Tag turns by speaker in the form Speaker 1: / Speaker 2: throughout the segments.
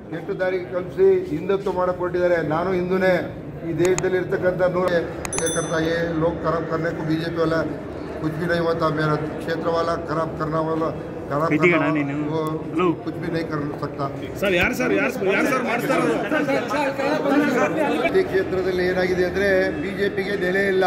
Speaker 1: ಕೆಟ್ಟ ದಾರಿಗೆ ಕಲಿಸಿ ಹಿಂದುತ್ವ ಮಾಡಕ್ ಕೊಟ್ಟಿದ್ದಾರೆ ನಾನು ಹಿಂದೂನೇ ಈ ದೇಶದಲ್ಲಿ ಇರ್ತಕ್ಕಂಥ ನೂರ करता ये लोग खराब करने को बीजेपी वाला कुछ भी नहीं होता मेरा क्षेत्र वाला खराब करना वाला खराब
Speaker 2: ಇದೀಗ
Speaker 1: करना
Speaker 2: ನಾನು ನೀನು-
Speaker 1: वो
Speaker 2: ಹಲೋ.
Speaker 1: कुछ भी नहीं कर सकता
Speaker 3: ಸರ್ ಯಾರು ಸರ್ ಯಾರು ಯಾರು ಸರ್ ಮಾಡ್ತಾ ಇರೋದು
Speaker 1: ಈ ಕ್ಷೇತ್ರದಲ್ಲಿ ಏನಾಗಿದೆ ಅಂದರೆ ಬಿಜೆಪಿಗೆ ನೆಲೆ ಇಲ್ಲ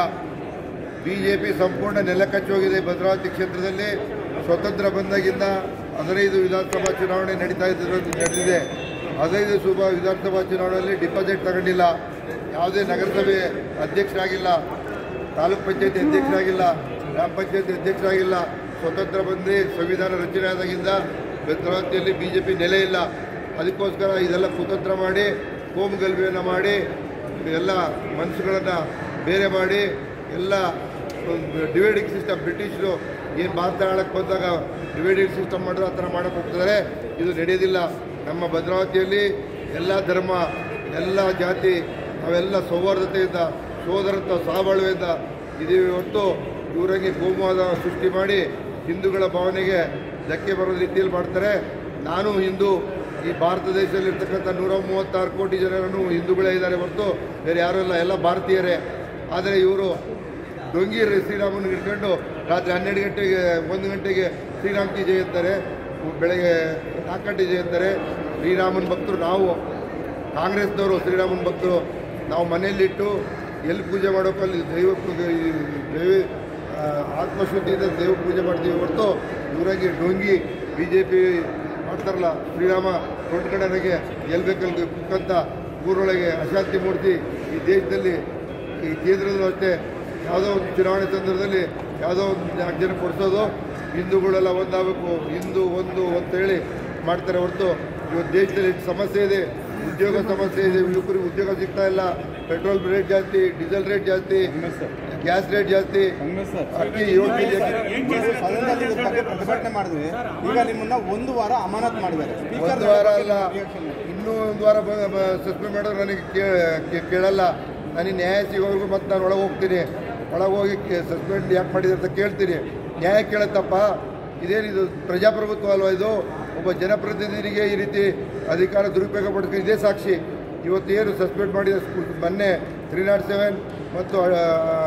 Speaker 1: ಬಿಜೆಪಿ ಸಂಪೂರ್ಣ ನೆಲಕಚ್ಚಿ ಹೋಗಿದೆ ಭದ್ರಾವತಿ ಕ್ಷೇತ್ರದಲ್ಲಿ ಸ್ವತಂತ್ರ ಬಂದಾಗಿಂದ ಹದಿನೈದು ವಿಧಾನಸಭಾ ಚುನಾವಣೆ ನಡೀತಾ ಇದ್ದಿರೋದು ನಡೆದಿದೆ ಹದಿನೈದು ಸುಬ ವಿಧಾನಸಭಾ ಚುನಾವಣೆಯಲ್ಲಿ ಡಿಪಾಸಿಟ್ ತಗೊಂಡಿಲ್ಲ ಯಾವುದೇ ನಗರಸಭೆ ಅಧ್ಯಕ್ಷರಾಗಿಲ್ಲ ತಾಲೂಕ್ ಪಂಚಾಯತಿ ಅಧ್ಯಕ್ಷರಾಗಿಲ್ಲ ಗ್ರಾಮ ಪಂಚಾಯತಿ ಅಧ್ಯಕ್ಷರಾಗಿಲ್ಲ ಸ್ವತಂತ್ರ ಬಂದು ಸಂವಿಧಾನ ರಚನೆ ಆದಾಗಿಂದ ಭದ್ರಾವತಿಯಲ್ಲಿ ಬಿಜೆಪಿ ನೆಲೆ ಇಲ್ಲ ಅದಕ್ಕೋಸ್ಕರ ಇದೆಲ್ಲ ಕುತಂತ್ರ ಮಾಡಿ ಕೋಮು ಗಲಭೆಯನ್ನು ಮಾಡಿ ಎಲ್ಲ ಮನಸ್ಸುಗಳನ್ನು ಬೇರೆ ಮಾಡಿ ಎಲ್ಲ ಡಿವೈಡಿಂಗ್ ಸಿಸ್ಟಮ್ ಬ್ರಿಟಿಷರು ಏನು ಮಾತನಾಡಕ್ಕೆ ಬಂದಾಗ ಡಿವೈಡಿಂಗ್ ಸಿಸ್ಟಮ್ ಮಾಡಿದ್ರೆ ಆ ಥರ ಮಾಡಕ್ಕೆ ಹೋಗ್ತಿದ್ದಾರೆ ಇದು ನಡೆಯೋದಿಲ್ಲ ನಮ್ಮ ಭದ್ರಾವತಿಯಲ್ಲಿ ಎಲ್ಲ ಧರ್ಮ ಎಲ್ಲ ಜಾತಿ ನಾವೆಲ್ಲ ಸೌಹಾರ್ದತೆಯಿಂದ ಸೋದರತ್ವ ಸಹಬಾಳ್ವೆಯಿಂದ ಇದೀವಿ ಹೊರತು ಇವರಿಗೆ ಕೋಮುವಾದ ಸೃಷ್ಟಿ ಮಾಡಿ ಹಿಂದೂಗಳ ಭಾವನೆಗೆ ಧಕ್ಕೆ ಬರೋ ರೀತಿಯಲ್ಲಿ ಮಾಡ್ತಾರೆ ನಾನು ಹಿಂದೂ ಈ ಭಾರತ ದೇಶದಲ್ಲಿ ಇರ್ತಕ್ಕಂಥ ನೂರ ಮೂವತ್ತಾರು ಕೋಟಿ ಜನರನ್ನು ಹಿಂದೂಗಳೇ ಇದ್ದಾರೆ ಹೊರತು ಬೇರೆ ಯಾರೂ ಇಲ್ಲ ಎಲ್ಲ ಭಾರತೀಯರೇ ಆದರೆ ಇವರು ಡೊಂಗಿ ಶ್ರೀರಾಮನ ಹಿಡ್ಕೊಂಡು ರಾತ್ರಿ ಹನ್ನೆರಡು ಗಂಟೆಗೆ ಒಂದು ಗಂಟೆಗೆ ಶ್ರೀರಾಮ್ ಕಿ ಜಯ ಅಂತಾರೆ ಬೆಳಗ್ಗೆ ನಾಲ್ಕು ಗಂಟೆ ಜಯ ಅಂತಾರೆ ಶ್ರೀರಾಮನ ಭಕ್ತರು ನಾವು ಕಾಂಗ್ರೆಸ್ನವರು ಶ್ರೀರಾಮನ ಭಕ್ತರು ನಾವು ಮನೆಯಲ್ಲಿಟ್ಟು ಎಲ್ಲಿ ಪೂಜೆ ಮಾಡೋಕೆ ಅಲ್ಲಿ ದೈವ ಪೂಜೆ ಈ ದೈವ ಆ, ಆತ್ಮಶುದ್ಧಿಯಿಂದ ದೇವ ಪೂಜೆ ಮಾಡ್ತೀವಿ ಹೊರತು ಇವರಾಗಿ ಡೊಂಗಿ ಬಿ ಜೆ ಪಿ ಮಾಡ್ತಾರಲ್ಲ ಶ್ರೀರಾಮ ದೊಡ್ಡ ಕಡೆಗೆ ಎಲ್ಲಿ ಬೇಕಲ್ಲಿ ಕುಕ್ಕಂತ ಊರೊಳಗೆ ಅಶಾಂತಿ ಮೂರ್ತಿ ಈ ದೇಶದಲ್ಲಿ ಈ ಕೇಂದ್ರದಲ್ಲೂ ಅಷ್ಟೇ ಯಾವುದೋ ಒಂದು ಚುನಾವಣೆ ಸಂದರ್ಭದಲ್ಲಿ ಯಾವುದೋ ಒಂದು ನಾಲ್ಕು ಜನ ಕೊಡಿಸೋದು ಹಿಂದೂಗಳೆಲ್ಲ ಒಂದಾಗಬೇಕು ಹಿಂದೂ ಒಂದು ಅಂತೇಳಿ ಮಾಡ್ತಾರೆ ಹೊರತು ಇವತ್ತು ದೇಶದಲ್ಲಿ ಎಷ್ಟು ಸಮಸ್ಯೆ ಇದೆ ಉದ್ಯೋಗ ಸಮಸ್ಯೆ ಇದೆ ಯುವಕರಿಗೆ ಉದ್ಯೋಗ ಸಿಗ್ತಾ ಇಲ್ಲ ಪೆಟ್ರೋಲ್ ರೇಟ್ ಜಾಸ್ತಿ ಡೀಸೆಲ್ ರೇಟ್ ಜಾಸ್ತಿ ಗ್ಯಾಸ್ ರೇಟ್ ಜಾಸ್ತಿ ಅಕ್ಕಿ ಏಳು ಕೆ ಜಿ ಅಕ್ಕಿ
Speaker 4: ಸದನದಲ್ಲಿ ಇದ್ರ ಬಗ್ಗೆ ಪ್ರತಿಭಟನೆ ಮಾಡಿದ್ವಿ ಈಗ ನಿಮ್ಮನ್ನ ಒಂದು ವಾರ ಅಮಾನತ್ ಮಾಡಿದ್ದಾರೆ ಸ್ಪೀಕರ್
Speaker 1: ಒಂದು ವಾರ ಅಲ್ಲ ಇನ್ನೂ ಒಂದು ವಾರ ಸಸ್ಪೆಂಡ್ ಮಾಡೋದು ನನಗೆ ಕೇ- ಕೇ- ಕೇಳಲ್ಲ ನನಗೆ ನ್ಯಾಯ ಸಿಗೋವರೆಗೂ ಮತ್ತೆ ನಾನು ಒಳಗೆ ಹೋಗ್ತೀನಿ ಒಳಗೆ ಹೋಗಿ ಸಸ್ಪೆಂಡ್ ಯಾಕೆ ಮಾಡಿದೆ ಅಂತ ಕೇಳ್ತೀನಿ ನ್ಯಾಯ ಕೇಳತ್ತಪ್ಪ ಇದೇನಿದು ಪ್ರಜಾಪ್ರಭುತ್ವ ಅಲ್ವಾ ಇದು ಒಬ್ಬ ಜನಪ್ರತಿನಿಧಿಗೆ ಈ ರೀತಿ ಅಧಿಕಾರ ದುರುಪಯೋಗ ಪಡ್ಕೊಂಡು ಇದೇ ಸಾಕ್ಷಿ ಇವತ್ತು ಏನು ಸಸ್ಪೆಂಡ್ ಮಾಡಿದ ಸ್ಕೂಲ್ ಮೊನ್ನೆ ತ್ರೀ ನಾಟ್ ಸೆವೆನ್ ಮತ್ತು ಆ,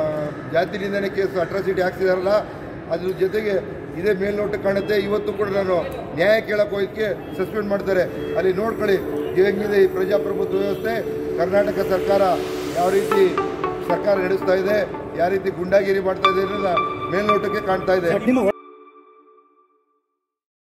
Speaker 1: ಜಾತಿ ನಿಂದನೆ ಕೇಸ್ ಅಟ್ರಾಸಿಟಿ ಹಾಕ್ಸಿದಾರಲ್ಲ ಅದ್ರ ಜೊತೆಗೆ ಇದೇ ಮೇಲ್ನೋಟ ಕಾಣುತ್ತೆ ಇವತ್ತು ಕೂಡ ನಾನು ನ್ಯಾಯ ಕೇಳಕ್ಕೆ ಹೋಗಿದ್ದಕ್ಕೆ ಸಸ್ಪೆಂಡ್ ಮಾಡ್ತಾರೆ ಅಲ್ಲಿ ನೋಡ್ಕೊಳ್ಳಿ ಹೆಂಗಿದೆ ಈ ಪ್ರಜಾಪ್ರಭುತ್ವ ವ್ಯವಸ್ಥೆ ಕರ್ನಾಟಕ ಸರ್ಕಾರ ಯಾವ ರೀತಿ ಸರ್ಕಾರ ನಡೆಸ್ತಾ ಇದೆ ಯಾವ ರೀತಿ ಗುಂಡಾಗಿರಿ ಮಾಡ್ತಾ ಇದೆ ಅನ್ನೋದನ್ನ ಮೇಲ್ನೋಟಕ್ಕೆ ಕಾಣ್ತಾ ಇದೆ